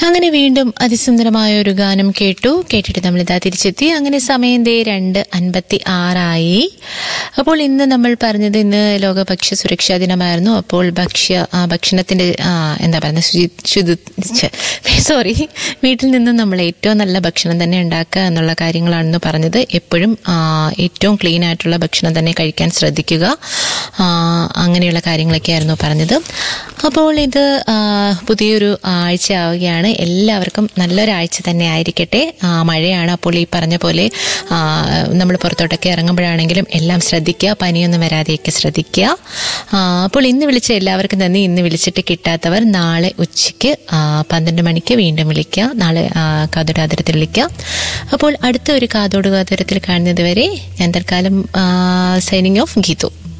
അങ്ങനെ വീണ്ടും അതിസുന്ദരമായ ഒരു ഗാനം കേട്ടു കേട്ടിട്ട് നമ്മൾ ഇതാ തിരിച്ചെത്തി അങ്ങനെ സമയം ദേ രണ്ട് അൻപത്തി ആറായി അപ്പോൾ ഇന്ന് നമ്മൾ പറഞ്ഞത് ഇന്ന് ലോക ഭക്ഷ്യ സുരക്ഷാ ദിനമായിരുന്നു അപ്പോൾ ഭക്ഷ്യ ആ, ഭക്ഷണത്തിന്റെ ആ, എന്താ പറയുന്നത് ശുചി ശുചി സോറി വീട്ടിൽ നിന്നും നമ്മൾ ഏറ്റവും നല്ല ഭക്ഷണം തന്നെ ഉണ്ടാക്കുക എന്നുള്ള കാര്യങ്ങളാണെന്ന് പറഞ്ഞത് എപ്പോഴും ആ, ഏറ്റവും ക്ലീൻ ആയിട്ടുള്ള ഭക്ഷണം തന്നെ കഴിക്കാൻ ശ്രദ്ധിക്കുക ആ, അങ്ങനെയുള്ള കാര്യങ്ങളൊക്കെയായിരുന്നു പറഞ്ഞത് അപ്പോൾ ഇത് ആ, പുതിയൊരു ആഴ്ച ആവുകയാണ് എല്ലാവർക്കും നല്ലൊരാഴ്ച തന്നെ ആയിരിക്കട്ടെ ആ, മഴയാണ് അപ്പോൾ ഈ പറഞ്ഞ പോലെ നമ്മൾ പുറത്തോട്ടൊക്കെ ഇറങ്ങുമ്പോഴാണെങ്കിലും എല്ലാം ശ്രദ്ധിക്കുക പനിയൊന്നും വരാതെയൊക്കെ ശ്രദ്ധിക്കുക ആ, അപ്പോൾ ഇന്ന് വിളിച്ച എല്ലാവർക്കും തന്നെ ഇന്ന് വിളിച്ചിട്ട് കിട്ടാത്തവർ നാളെ ഉച്ചയ്ക്ക് ആ, പന്ത്രണ്ട് മണിക്ക് വീണ്ടും വിളിക്കുക നാളെ ആ, കാതോട് ആദരത്തിൽ വിളിക്കുക അപ്പോൾ അടുത്ത ഒരു കാതോട് കാതോരത്തിൽ കാണുന്നത് വരെ ഞാൻ തൽക്കാലം സൈനിങ് ഓഫ് ഗീതു